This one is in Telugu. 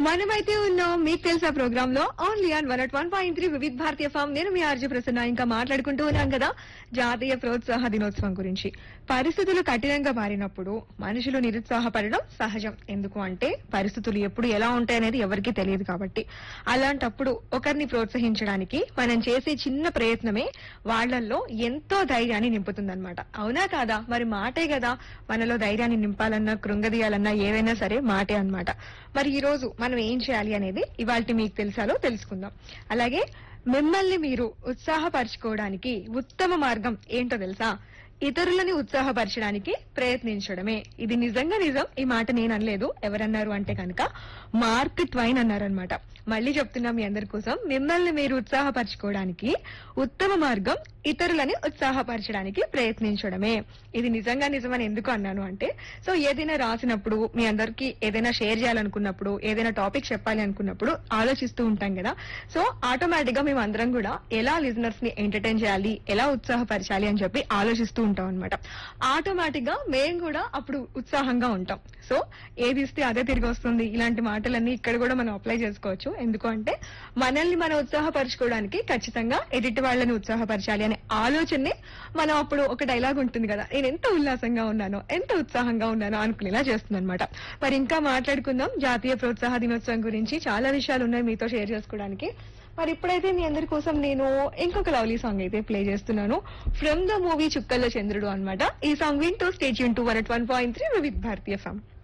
మనమైతే ఉన్నాం మీకు తెలుసా ప్రోగ్రామ్ లో only on one one point three వివిధ భారతీయ ఫామ్ నేను మీ ఆర్జీ ప్రసన్న ఇంకా మాట్లాడుకుంటూ ఉన్నాం కదా జాతీయ ప్రోత్సాహ దినోత్సవం గురించి పరిస్థితులు కఠినంగా మారినప్పుడు మనుషులు నిరుత్సాహపడడం సహజం ఎందుకు అంటే పరిస్థితులు ఎప్పుడు ఎలా ఉంటాయనేది ఎవరికీ తెలియదు కాబట్టి అలాంటప్పుడు ఒకరిని ప్రోత్సహించడానికి మనం చేసే చిన్న ప్రయత్నమే వాళ్ళల్లో ఎంతో ధైర్యాన్ని నింపుతుందన్నమాట అవునా కాదా మరి మాటే కదా మనలో ధైర్యాన్ని నింపాలన్నా కృంగదీయాలన్నా ఏదైనా సరే మాటే అన్నమాట మరి ఈ రోజు మనం ఏం చేయాలి అనేది ఇవాళ మీకు తెలుసాలో తెలుసుకుందాం అలాగే మిమ్మల్ని మీరు ఉత్సాహపరచుకోవడానికి ఉత్తమ మార్గం ఏంటో తెలుసా ఇతరులని ఉత్సాహపరచడానికి ప్రయత్నించడమే ఇది నిజంగా నిజం ఈ మాట నేను అనలేదు ఎవరన్నారు అంటే కనుక మార్క్ ట్వైన్ అన్నారనమాట మళ్ళీ చెప్తున్నా మీ అందరి కోసం మిమ్మల్ని మీరు ఉత్సాహపరచుకోవడానికి ఉత్తమ మార్గం ఇతరులని ఉత్సాహపరచడానికి ప్రయత్నించడమే ఇది నిజంగా నిజమని ఎందుకు అన్నాను అంటే సో ఏదైనా రాసినప్పుడు మీ అందరికి ఏదైనా షేర్ చేయాలనుకున్నప్పుడు ఏదైనా టాపిక్ చెప్పాలి అనుకున్నప్పుడు ఆలోచిస్తూ ఉంటాం కదా సో ఆటోమేటిక్ గా మేము అందరం కూడా ఎలా లిజనర్స్ ని ఎంటర్టైన్ చేయాలి ఎలా ఉత్సాహపరచాలి అని చెప్పి ఆలోచిస్తూ ఉంటాం అనమాట ఆటోమేటిక్ గా మేము కూడా అప్పుడు ఉత్సాహంగా ఉంటాం సో ఏది ఇస్తే అదే తిరిగి వస్తుంది ఇలాంటి మాటలన్నీ ఇక్కడ కూడా మనం అప్లై చేసుకోవచ్చు ఎందుకు అంటే మనల్ని మనం ఉత్సాహపరచుకోవడానికి ఖచ్చితంగా ఎదుటి వాళ్ళని ఉత్సాహపరచాలి అనే ఆలోచనే మనం అప్పుడు ఒక డైలాగ్ ఉంటుంది కదా నేను ఎంత ఉల్లాసంగా ఉన్నానో ఎంత ఉత్సాహంగా ఉన్నానో అనుకునేలా చేస్తుంది అనమాట మరి ఇంకా మాట్లాడుకుందాం జాతీయ ప్రోత్సాహ దినోత్సవం గురించి చాలా విషయాలు ఉన్నాయి మీతో షేర్ చేసుకోవడానికి మరి ఇప్పుడైతే మీ అందరి కోసం నేను ఇంకొక లవ్లీ సాంగ్ అయితే ప్లే చేస్తున్నాను from the movie Chukkallo Chandrudu అన్నమాట ఈ సాంగ్ వింటూ స్టేజ్ యూన్ two one one point three with Bharatiya form